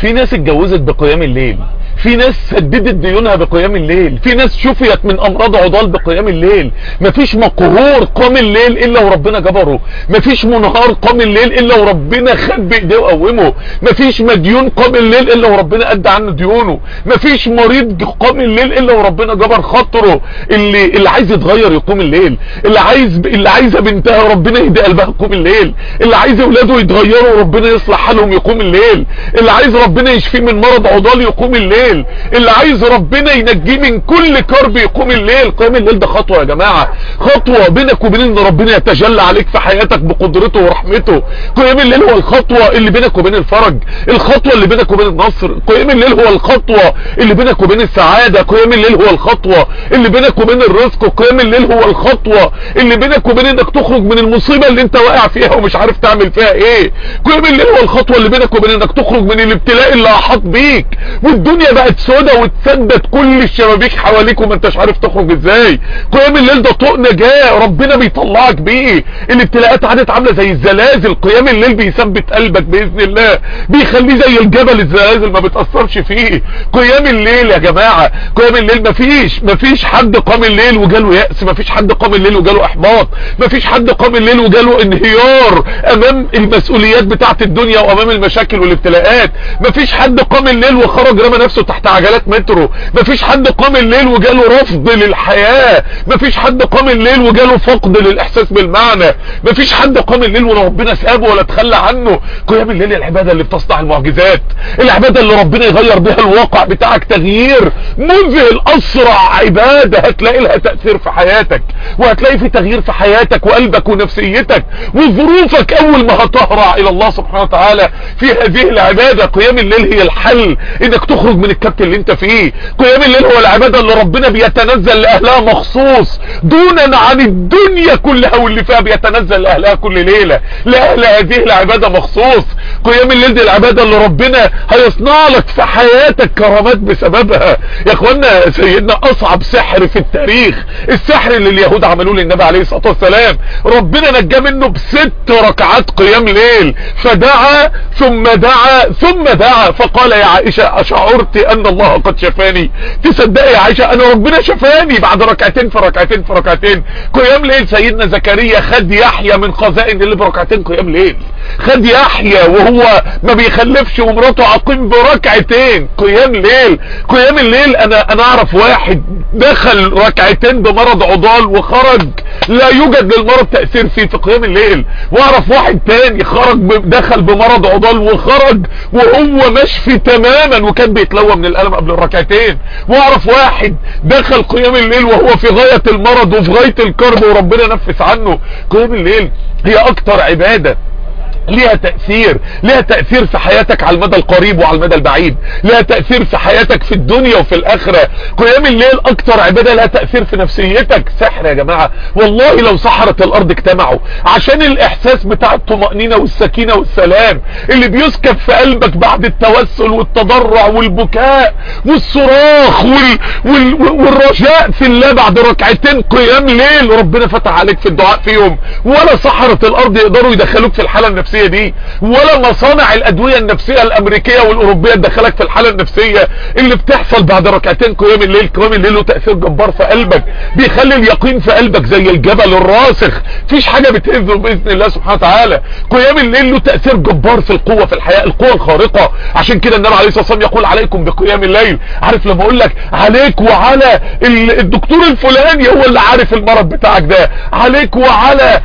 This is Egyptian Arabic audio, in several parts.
في ناس اتجوزت بقيام الليل في ناس سددت ديونها بقيام الليل في ناس شفيت من امراض عضال بقيام الليل مفيش مقهور قام الليل الا وربنا جبره مفيش منهار قام الليل الا وربنا خد بايديه وقومه مفيش مديون قام الليل الا وربنا ادى عنه ديونه مفيش مريض قام الليل الا وربنا جبر خاطره اللي اللي عايز يتغير يقوم الليل اللي عايز اللي عايزه بنتها ربنا يهدي قلبها يقوم الليل اللي عايز اولاده يتغيروا وربنا يصلح حالهم يقوم الليل اللي عايز ربنا يشفيه من مرض عضال يقوم الليل اللي عايز ربنا ينجيه من كل كرب يقوم الليل قيام الليل ده خطوه يا جماعه خطوه بينك وبين ان ربنا يتجلى عليك في حياتك بقدرته ورحمته قيام الليل هو الخطوه اللي بينك وبين الفرج الخطوه اللي بينك وبين النصر قيام الليل هو الخطوه اللي بينك وبين السعاده قيام الليل هو الخطوه اللي بينك وبين الرزق قيام الليل هو الخطوه اللي بينك وبين انك تخرج من المصيبه اللي انت واقع فيها ومش عارف تعمل فيها ايه قيام الليل هو الخطوه اللي بينك وبين انك تخرج من الابتلاء اللي احاط بيك والدنيا بقت سودة وتسدد كل الشبابيك حواليك وما انتش عارف تخرج ازاي قيام الليل ده طوق نجاة ربنا بيطلعك بيه الابتلاءات عادت عاملة زي الزلازل قيام الليل بيثبت قلبك باذن الله بيخليه زي الجبل الزلازل ما بتأثرش فيه قيام الليل يا جماعة قيام الليل مفيش مفيش حد قام الليل وجاله يأس مفيش حد قام الليل وجاله احباط مفيش حد قام الليل وجاله انهيار امام المسؤوليات بتاعت الدنيا وامام المشاكل والابتلاءات مفيش حد قام الليل وخرج رمى نفسه تحت عجلات مترو مفيش حد قام الليل وجاله رفض للحياة مفيش حد قام الليل وجاله فقد للاحساس بالمعنى مفيش حد قام الليل ولا ربنا سابه ولا تخلى عنه قيام الليل العبادة اللي بتصنع المعجزات العبادة اللي ربنا يغير بها الواقع بتاعك تغيير مذهل اسرع عبادة هتلاقي لها تأثير في حياتك وهتلاقي في تغيير في حياتك وقلبك ونفسيتك وظروفك اول ما هتهرع الى الله سبحانه وتعالى في هذه العبادة قيام الليل هي الحل انك تخرج من الكبت اللي انت فيه قيام الليل هو العبادة اللي ربنا بيتنزل لاهلها مخصوص دونا عن الدنيا كلها واللي فيها بيتنزل لاهلها كل ليلة لاهل هذه العبادة مخصوص قيام الليل دي العبادة اللي ربنا هيصنع لك في حياتك كرامات بسببها يا اخوانا سيدنا اصعب سحر في التاريخ السحر اللي اليهود عملوه للنبي عليه الصلاة والسلام ربنا نجاه منه بست ركعات قيام ليل فدعا ثم دعا ثم دعا فقال يا عائشة اشعرت ان الله قد شفاني تصدقي يا عائشة انا ربنا شفاني بعد ركعتين في ركعتين في ركعتين قيام ليل سيدنا زكريا خد يحيى من خزائن اللي بركعتين قيام ليل خد يحيى وهو ما بيخلفش ومراته عقيم بركعتين قيام ليل قيام الليل انا انا اعرف واحد دخل ركعتين بمرض عضال وخرج لا يوجد للمرض تأثير فيه في قيام الليل واعرف واحد تاني خرج ب... دخل بمرض عضال وخرج وهو مشفي تماما وكان بيتلوى من الالم قبل الركعتين واعرف واحد دخل قيام الليل وهو في غاية المرض وفي غاية الكرب وربنا نفس عنه قيام الليل هي اكتر عبادة ليها تأثير ليها تأثير في حياتك على المدى القريب وعلى المدى البعيد ليها تأثير في حياتك في الدنيا وفي الآخرة قيام الليل أكتر عبادة لها تأثير في نفسيتك سحر يا جماعة والله لو سحرت الأرض اجتمعوا عشان الإحساس بتاع الطمأنينة والسكينة والسلام اللي بيسكب في قلبك بعد التوسل والتضرع والبكاء والصراخ وال... وال... والرجاء في الله بعد ركعتين قيام ليل ربنا فتح عليك في الدعاء فيهم ولا سحرة الأرض يقدروا يدخلوك في الحالة النفسية النفسية دي ولا مصانع الادوية النفسية الامريكية والاوروبية تدخلك في الحالة النفسية اللي بتحصل بعد ركعتين قيام الليل قيام الليل له تأثير جبار في قلبك بيخلي اليقين في قلبك زي الجبل الراسخ فيش حاجة بتهزه باذن الله سبحانه وتعالى قيام الليل له تأثير جبار في القوة في الحياة القوة الخارقة عشان كده النبي عليه الصلاة والسلام يقول عليكم بقيام الليل عارف لما اقول لك عليك وعلى الدكتور الفلاني هو اللي عارف المرض بتاعك ده عليك وعلى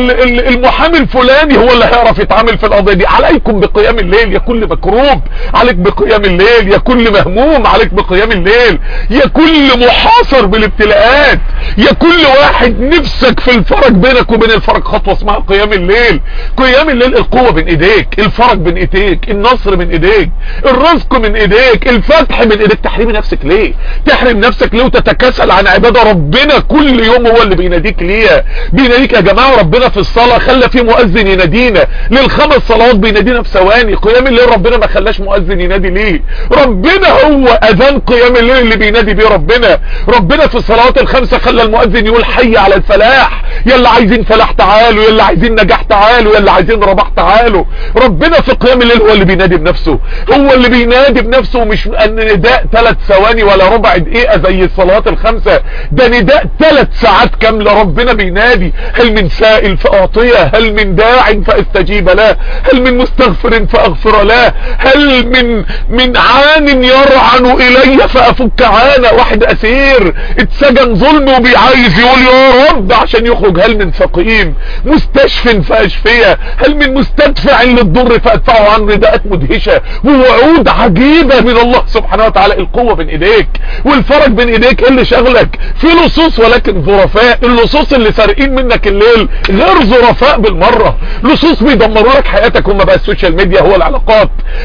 المحامي الفلاني هو اللي هيعرف يتعامل في القضية دي عليكم بقيام الليل يا كل مكروب عليك بقيام الليل يا كل مهموم عليك بقيام الليل يا كل محاصر بالابتلاءات يا كل واحد نفسك في الفرج بينك وبين الفرج خطوة اسمها قيام الليل قيام الليل القوة بين ايديك الفرج بين ايديك النصر من ايديك الرزق من ايديك الفتح من ايديك تحرمي نفسك ليه تحرم نفسك ليه وتتكاسل عن عبادة ربنا كل يوم هو اللي بيناديك ليها بيناديك يا جماعة ربنا في الصلاة خلى في مؤذن ينادينا للخمس صلوات بينادينا في ثواني قيام الليل ربنا ما خلاش مؤذن ينادي ليه ربنا هو اذان قيام الليل اللي بينادي بيه ربنا ربنا في الصلوات الخمسة خلى المؤذن يقول حي على الفلاح يلا عايزين فلاح تعالوا يلا عايزين نجاح تعالوا يلا عايزين رباح تعالوا ربنا في قيام الليل هو اللي بينادي بنفسه هو اللي بينادي بنفسه مش ان نداء ثلاث ثواني ولا ربع دقيقة زي الصلوات الخمسة ده نداء ثلاث ساعات كاملة ربنا بينادي هل من سائل فاعطيه هل من داع فاستجيب له هل من مستغفر فاغفر له هل من من عان يرعن الي فافك عانه واحد اسير اتسجن ظلم وبيعايز يقول يا رب عشان يخرج هل من سقيم مستشف فاشفيه هل من مستدفع للضر فادفعه عن رداءات مدهشه ووعود عجيبه من الله سبحانه وتعالى القوه بين ايديك والفرج بين ايديك ايه اللي شغلك في لصوص ولكن ظرفاء اللصوص اللي سارقين منك الليل غير ظرفاء بالمره لصوص بيدمروا لك حياتك هم بقى السوشيال ميديا هو العلاقات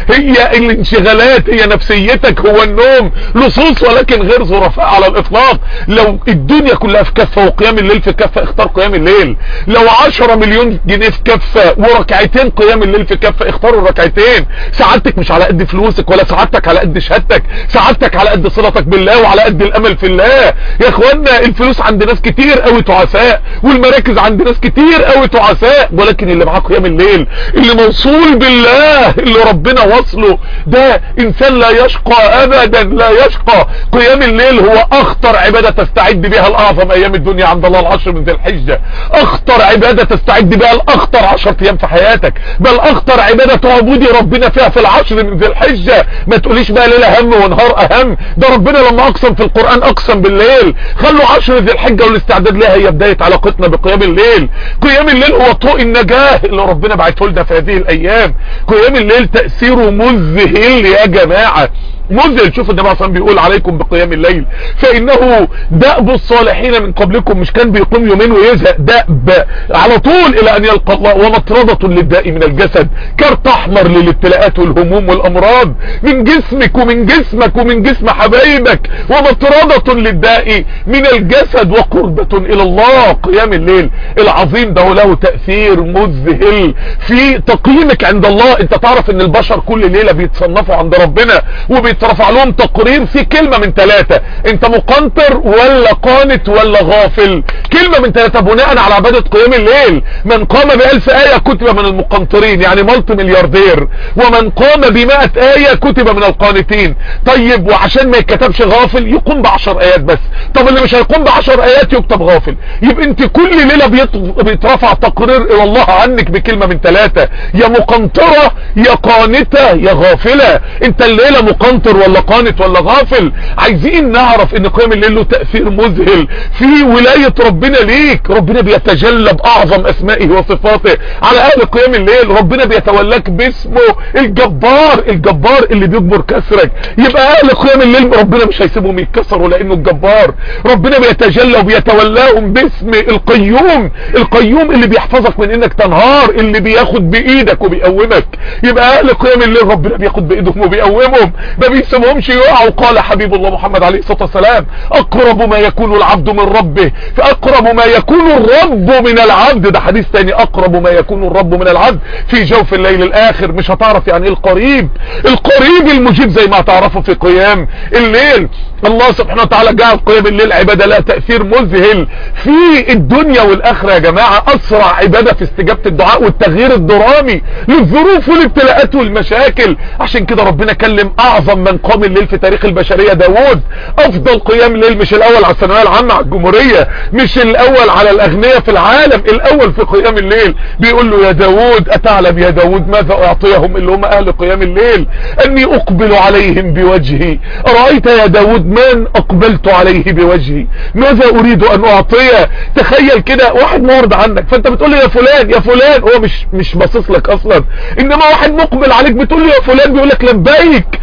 هي الانشغالات هي نفسيتك هو النوم لصوص ولكن غير ظرفاء على الاطلاق لو الدنيا كلها في كفه وقيام الليل في كفه اختار قيام الليل لو 10 مليون جنيه في كفه وركعتين قيام الليل في كفه اختاروا الركعتين سعادتك مش على قد فلوسك ولا سعادتك على قد شهادتك سعادتك على قد صلتك بالله وعلى قد الامل في الله يا اخوانا الفلوس عند ناس كتير قوي تعساء والمراكز عند ناس كتير قوي تعساء ولكن اللي معاه قيام الليل اللي موصول بالله اللي ربنا وصله ده انسان لا يشقى ابدا لا يشقى قيام الليل هو اخطر عبادة تستعد بها الاعظم ايام الدنيا عند الله العشر من ذي الحجة اخطر عبادة تستعد بها الاخطر عشر ايام في حياتك بل اخطر عبادة تعبدي ربنا فيها في العشر من ذي الحجة ما تقوليش بقى ليلة هم ونهار اهم ده ربنا لما اقسم في القرآن اقسم بالليل خلوا عشر ذي الحجة والاستعداد لها هي بداية علاقتنا بقيام الليل قيام الليل هو طوق النجاة اللي ربنا بعته لنا في هذه الايام قيام الليل تأثيره مذهل يا جماعة مذهل شوف النبي صلى بيقول عليكم بقيام الليل فانه دأب الصالحين من قبلكم مش كان بيقوم يومين ويزهق دأب على طول الى ان يلقى الله ومطردة للداء من الجسد كارت احمر للابتلاءات والهموم والامراض من جسمك ومن جسمك ومن جسم حبايبك ومطردة للداء من الجسد وقربة الى الله قيام الليل العظيم ده له تأثير مذهل في تقييمك عند الله انت تعرف ان البشر كل ليلة بيتصنفوا عند ربنا وبيترفع لهم تقرير في كلمة من ثلاثة انت مقنطر ولا قانت ولا غافل كلمة من ثلاثة بناء على عبادة قيام الليل من قام بألف آية كتب من المقنطرين يعني ملت ملياردير ومن قام بمائة آية كتب من القانتين طيب وعشان ما يتكتبش غافل يقوم بعشر آيات بس طب اللي مش هيقوم بعشر آيات يكتب غافل يبقى انت كل ليلة بيترفع تقرير الى الله عنك بكلمة من ثلاثة يا مقنطرة يا قانتة يا غافلة انت الليلة مقنطر ولا قانت ولا غافل عايزين نعرف ان قيام الليل له تأثير مذهل في ولاية ربنا ليك ربنا بيتجلى باعظم اسمائه وصفاته على اهل قيام الليل ربنا بيتولاك باسمه الجبار الجبار اللي بيجبر كسرك يبقى اهل قيام الليل ربنا مش هيسيبهم يتكسروا لانه الجبار ربنا بيتجلى وبيتولاهم باسم القيوم القيوم اللي بيحفظك من انك تنهار اللي بياخد بايدك وبيقومك يبقى اهل قيام الليل ربنا بياخد بايدهم وبيقومهم ما بيسيبهمش يقعوا قال حبيب الله محمد عليه الصلاة والسلام اقرب ما يكون العبد من ربه فاقرب ما يكون الرب من العبد ده حديث تاني اقرب ما يكون الرب من العبد في جوف الليل الاخر مش هتعرف يعني ايه القريب القريب المجيب زي ما هتعرفه في قيام الليل الله سبحانه وتعالى جعل قيام الليل عبادة لها تأثير مذهل في الدنيا والاخرة يا جماعة اسرع عبادة في استجابة الدعاء والتغيير الدرامي للظروف والابتلاءات والمشاكل عشان كده ربنا كلم اعظم من قام الليل في تاريخ البشرية داود افضل قيام الليل مش الاول على الثانوية العامة على الجمهورية مش الاول على الاغنياء في العالم الاول في قيام الليل بيقول له يا داود اتعلم يا داود ماذا اعطيهم اللي هم اهل قيام الليل اني اقبل عليهم بوجهي رأيت يا داود من اقبلت عليه بوجهي ماذا اريد ان اعطيه تخيل كده واحد معرض عنك فانت بتقول له يا فلان يا فلان هو مش مش باصص لك اصلا انما واحد مقبل عليك بتقول له يا فلان بيقول لك لبيك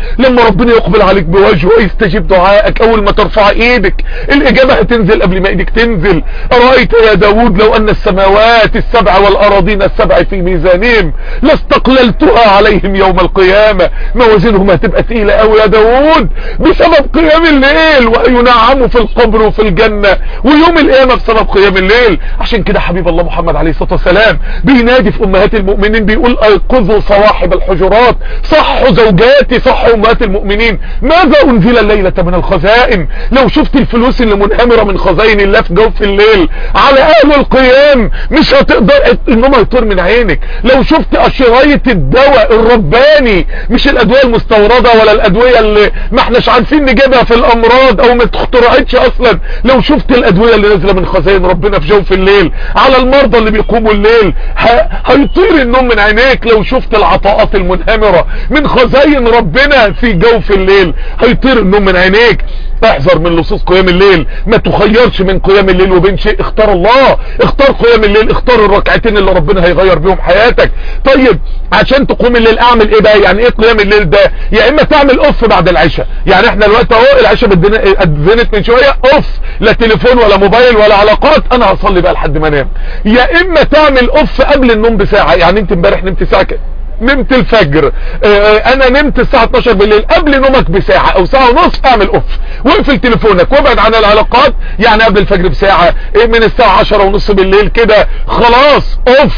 لما ربنا يقبل عليك بوجهه ويستجيب دعائك اول ما ترفع ايدك الاجابة هتنزل قبل ما ايدك تنزل ارايت يا داود لو ان السماوات السبع والاراضين السبع في ميزانهم لاستقللتها عليهم يوم القيامة موازينهم هتبقى تقيلة قوي يا داود بسبب قيام الليل وينعموا في القبر وفي الجنة ويوم القيامة بسبب قيام الليل عشان كده حبيب الله محمد عليه الصلاة والسلام بينادي في امهات المؤمنين بيقول ايقظوا صواحب الحجرات صحوا زوجاتي صحوا امهات المؤمنين ماذا انزل الليلة من الخزائن لو شفت الفلوس اللي منهمرة من خزائن الله في جوف الليل على اهل القيام مش هتقدر النوم هيطير من عينك لو شفت شرايط الدواء الرباني مش الادوية المستوردة ولا الادوية اللي ما احناش عارفين نجيبها في الامراض او ما اخترعتش اصلا لو شفت الادوية اللي نازلة من خزائن ربنا في جوف الليل على المرضى اللي بيقوموا الليل هيطير النوم من عينيك لو شفت العطاءات المنهمرة من خزائن ربنا في جوف الليل هيطير النوم من عينيك احذر من لصوص قيام الليل ما تخيرش من قيام الليل وبين شيء اختار الله اختار قيام الليل اختار الركعتين اللي ربنا هيغير بيهم حياتك طيب عشان تقوم الليل اعمل ايه بقى يعني ايه قيام الليل ده يا اما تعمل اوف بعد العشاء يعني احنا دلوقتي اهو العشاء ادزنت من شويه اوف لا تليفون ولا موبايل ولا علاقات انا هصلي بقى لحد ما انام يا اما تعمل اوف قبل النوم بساعه يعني انت امبارح نمت ساعه كده نمت الفجر اه انا نمت الساعة 12 بالليل قبل نومك بساعة او ساعة ونص اعمل اوف واقفل تليفونك وابعد عن العلاقات يعني قبل الفجر بساعة من الساعة 10 ونص بالليل كده خلاص اوف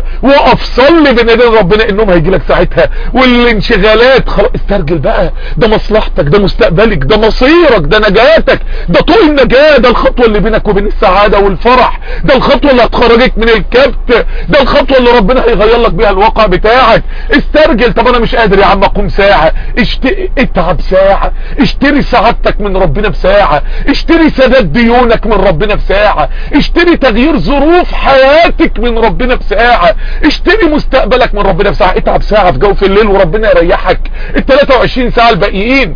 وقف صلي بين ايدين ربنا النوم هيجي لك ساعتها والانشغالات خلاص استرجل بقى ده مصلحتك ده مستقبلك ده مصيرك ده نجاتك ده طول النجاة ده الخطوة اللي بينك وبين السعادة والفرح ده الخطوة اللي هتخرجك من الكبت ده الخطوة اللي ربنا هيغير لك بيها الواقع بتاعك استرجل طب انا مش قادر يا عم اقوم ساعة اشت... اتعب ساعة اشتري سعادتك من ربنا بساعة اشتري سداد ديونك من ربنا بساعة اشتري تغيير ظروف حياتك من ربنا بساعة اشتري مستقبلك من ربنا بساعة اتعب ساعة في جوف الليل وربنا يريحك ال 23 ساعة الباقيين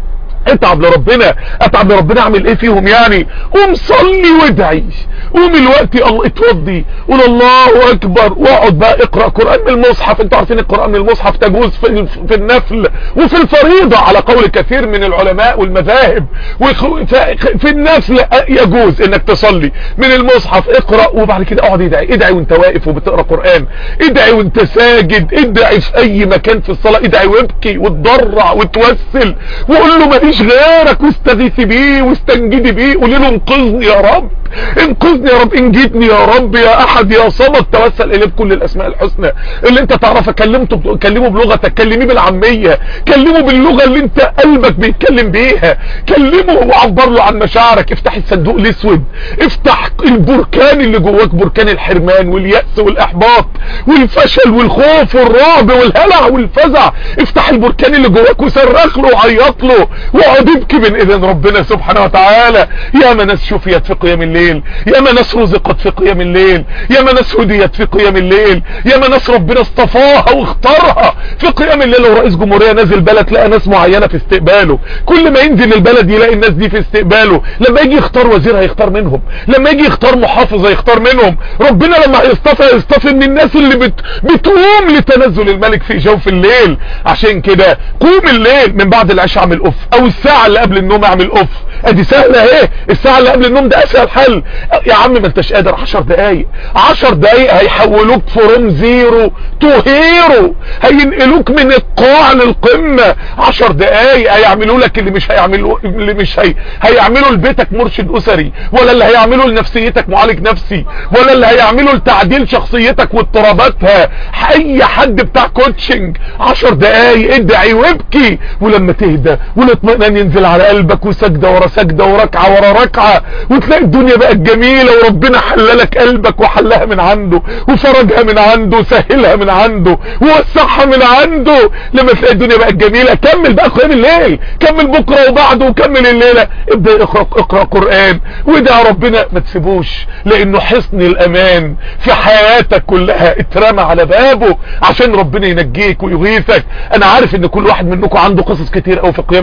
اتعب لربنا اتعب لربنا اعمل ايه فيهم يعني قوم صلي وادعي قوم الوقت الله اتوضي قول الله اكبر واقعد بقى اقرا قران من المصحف انتوا عارفين القران من المصحف تجوز في, في النفل وفي الفريضه على قول كثير من العلماء والمذاهب في النفل يجوز انك تصلي من المصحف اقرا وبعد كده اقعد ادعي ادعي وانت واقف وبتقرا قران ادعي وانت ساجد ادعي في اي مكان في الصلاه ادعي وابكي وتضرع وتوسل وقول له ماليش غيرك واستغيثي بيه واستنجدي بيه قولي له انقذني يا رب انقذني يا رب انجدني يا رب يا احد يا صمد توسل اليه بكل الاسماء الحسنى اللي انت تعرفها كلمته كلمه بلغتك كلميه بالعاميه كلمه باللغه اللي انت قلبك بيتكلم بيها كلمه وعبر له عن مشاعرك افتح الصندوق الاسود افتح البركان اللي جواك بركان الحرمان واليأس والاحباط والفشل والخوف والرعب والهلع والفزع افتح البركان اللي جواك وصرخ له وعيط له واقعد ابكي بين اذن ربنا سبحانه وتعالى يا ما ناس شفيت في قيام الليل يا ما ناس رزقت في قيام الليل يا ما ناس هديت في قيام الليل يا ما ناس ربنا اصطفاها واختارها في قيام الليل ورئيس جمهورية نازل بلد لقى ناس معينة في استقباله كل ما ينزل البلد يلاقي الناس دي في استقباله لما يجي يختار وزير هيختار منهم لما يجي يختار محافظ هيختار منهم ربنا لما هيصطفى هيصطفي من الناس اللي بت... بتقوم لتنزل الملك في جوف الليل عشان كده قوم الليل من بعد العشاء اعمل اوف او الساعة اللي قبل النوم اعمل اوف ادي سهلة اهي الساعة اللي قبل النوم ده اسهل حل يا عم ما انتش قادر 10 دقايق 10 دقايق هيحولوك فروم زيرو تو هيرو هينقلوك من القاع للقمة 10 دقايق هيعملوا لك اللي مش هيعملوا اللي مش هي هيعملوا لبيتك مرشد اسري ولا اللي هيعملوا لنفسيتك معالج نفسي ولا اللي هيعملوا لتعديل شخصيتك واضطراباتها اي حد بتاع كوتشنج 10 دقايق ادعي وابكي ولما تهدى والاطمئنان ينزل على قلبك وسجدة ورا سجدة وركعة ورا ركعة وتلاقي الدنيا بقت جميلة وربنا حللك قلبك وحلها من عنده وفرجها من عنده وسهلها من عنده ووسعها من عنده لما تلاقي الدنيا بقت جميلة كمل بقى قيام الليل كمل بكرة وبعده وكمل الليلة ابدأ اقرأ, اقرأ قرآن وادعى ربنا ما تسيبوش لانه حصن الامان في حياتك كلها اترمى على بابه عشان ربنا ينجيك ويغيثك انا عارف ان كل واحد منكم عنده قصص كتير قوي في قيام الليل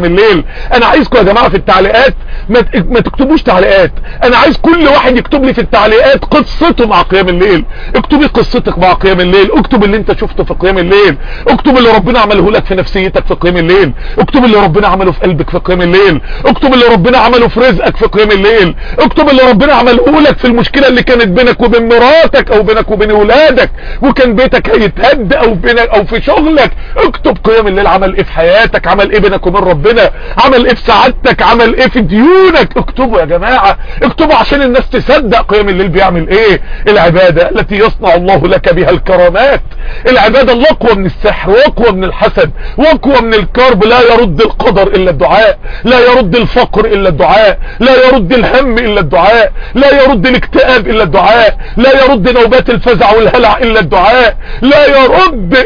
انا عايزكم يا جماعة في التعليقات ما ما تكتبوش تعليقات انا عايز كل واحد يكتب لي في التعليقات قصته مع قيام الليل اكتبي قصتك مع قيام الليل اكتب اللي انت شفته في قيام الليل اكتب اللي ربنا عمله لك في نفسيتك في قيام الليل اكتب اللي ربنا عمله في قلبك في قيام الليل اكتب اللي ربنا عمله في رزقك في قيام الليل اكتب اللي ربنا عمله لك في المشكلة اللي كانت بينك وبين مراتك او بينك وبين اولادك وكان بيتك هيتهد او بينك او في شغلك اكتب قيام الليل عمل ايه في حياتك عمل ايه بينك وبين ربنا عمل ايه في سعادتك عمل ايه في ديونك اكتبوا يا جماعة اكتبوا عشان الناس تصدق قيام الليل بيعمل ايه العبادة التي يصنع الله لك بها الكرامات العبادة اللي اقوى من السحر واقوى من الحسد واقوى من الكرب لا يرد القدر الا الدعاء لا يرد الفقر الا الدعاء لا يرد الهم الا الدعاء لا يرد الاكتئاب الا الدعاء لا يرد نوبات الفزع والهلع الا الدعاء لا يرد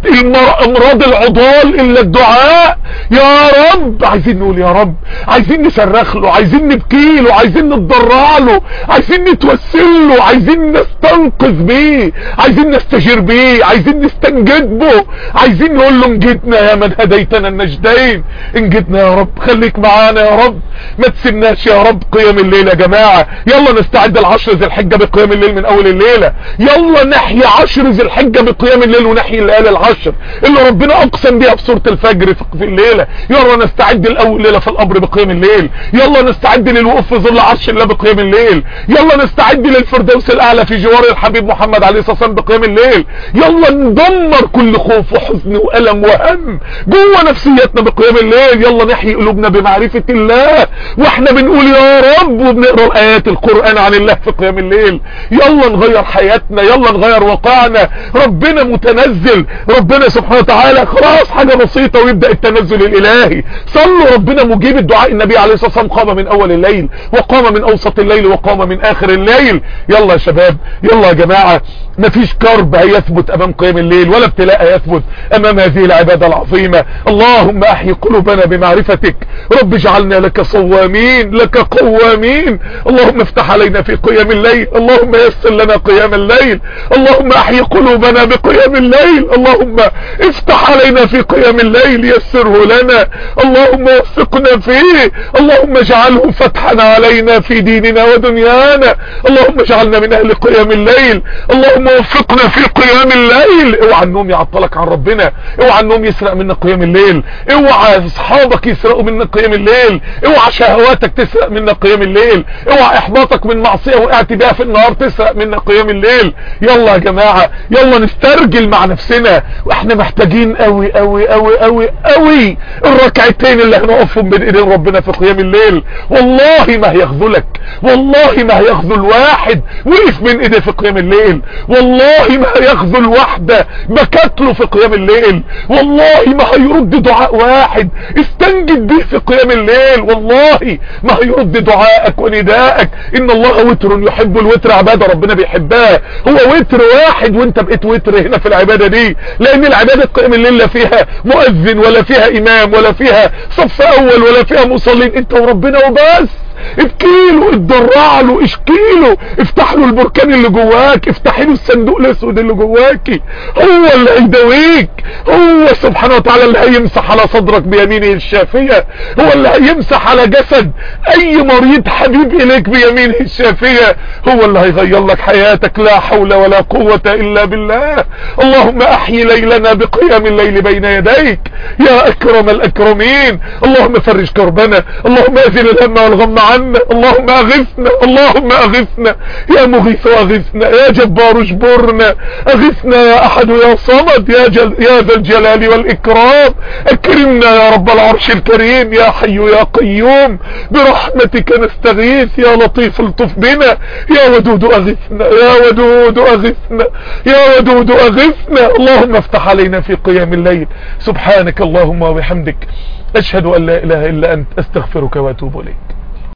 امراض العضال الا الدعاء يا رب عايزين نقول يا رب عايزين نصرخ له عايزين نبكي له عايزين نتضرع له عايزين نتوسل له عايزين نستنقذ بيه عايزين نستجير بيه عايزين نستنجد به عايزين نقول له انجدنا يا من هديتنا النجدين انجدنا يا رب خليك معانا يا رب ما تسيبناش يا رب قيام الليل يا جماعة يلا نستعد العشر ذي الحجة بقيام الليل من اول الليلة يلا نحيي عشر ذي الحجة بقيام الليل ونحيي الليالي العشر اللي ربنا اقسم بيها بسورة الفجر في الليلة يلا نستعد الاول ليلة في القبر بقيام الليل يلا نستعد للوقوف في ظل عرش الله بقيام الليل يلا نستعد للفردوس الاعلى في جوار الحبيب محمد عليه الصلاة والسلام بقيام الليل يلا ندمر كل خوف وحزن والم وهم جوه نفسيتنا بقيام الليل يلا نحيي قلوبنا بمعرفة الله واحنا بنقول يا رب وبنقرا ايات القرآن عن الله في قيام الليل يلا نغير حياتنا يلا نغير واقعنا ربنا متنزل ربنا سبحانه وتعالى خلاص حاجة بسيطة ويبدأ التنزل الالهي صلوا ربنا مجيب الدعاء النبي عليه الصلاة والسلام قام من اول الليل وقام من اوسط الليل وقام من اخر الليل يلا يا شباب يلا يا جماعة مفيش كرب هيثبت امام قيام الليل ولا ابتلاء هيثبت امام هذه العبادة العظيمة اللهم احيي قلوبنا بمعرفتك رب اجعلنا لك صوامين لك قوامين اللهم افتح علينا في قيام الليل اللهم يسر لنا قيام الليل اللهم احيي قلوبنا بقيام الليل اللهم افتح علينا في قيام الليل يسره لنا اللهم وفقنا فيه اللهم اجعله فتحا علينا في ديننا ودنيانا اللهم اجعلنا من اهل قيام الليل اللهم وفقنا في قيام الليل اوعى النوم يعطلك عن ربنا اوعى النوم يسرق منا قيام الليل اوعى اصحابك يسرقوا منا قيام الليل اوعى شهواتك تسرق منا قيام الليل اوعى احباطك من معصية وقعت بيها في النهار تسرق منا قيام الليل يلا يا جماعة يلا نسترجل مع نفسنا واحنا محتاجين قوي قوي قوي قوي قوي الركعتين اللي هنقفهم بين ايدين ربنا في قيام الليل والله ما هيخذلك والله ما هيخذل واحد وقف بين ايديه في قيام الليل والله ما هيخذل واحدة بكت له في قيام الليل والله ما هيرد دعاء واحد استنجد به في قيام الليل والله ما هيرد دعائك وندائك ان الله وتر يحب الوتر عبادة ربنا بيحبها هو وتر واحد وانت بقيت وتر هنا في العبادة دي لان العبادة قيام الليل لا فيها مؤذن ولا فيها امام ولا فيها صف اول ولا فيها مصلين انت وربنا وبس ابكيله اتضرع له اشكيله افتح له البركان اللي جواك افتح له الصندوق الاسود اللي جواكي هو اللي هيداويك هو سبحانه وتعالى اللي هيمسح على صدرك بيمينه الشافية هو اللي هيمسح على جسد اي مريض حبيب اليك بيمينه الشافية هو اللي هيغير لك حياتك لا حول ولا قوة الا بالله اللهم احيي ليلنا بقيام الليل بين يديك يا اكرم الاكرمين اللهم فرج كربنا اللهم ازل الهم والغم عنا اللهم اغثنا اللهم اغثنا يا مغيث اغثنا يا جبار اجبرنا اغثنا يا احد يا صمد يا, جل يا ذا الجلال والاكرام اكرمنا يا رب العرش الكريم يا حي يا قيوم برحمتك نستغيث يا لطيف الطف بنا يا ودود اغثنا يا ودود اغثنا يا ودود اغثنا اللهم افتح علينا في قيام الليل سبحانك اللهم وبحمدك اشهد ان لا اله الا انت استغفرك واتوب اليك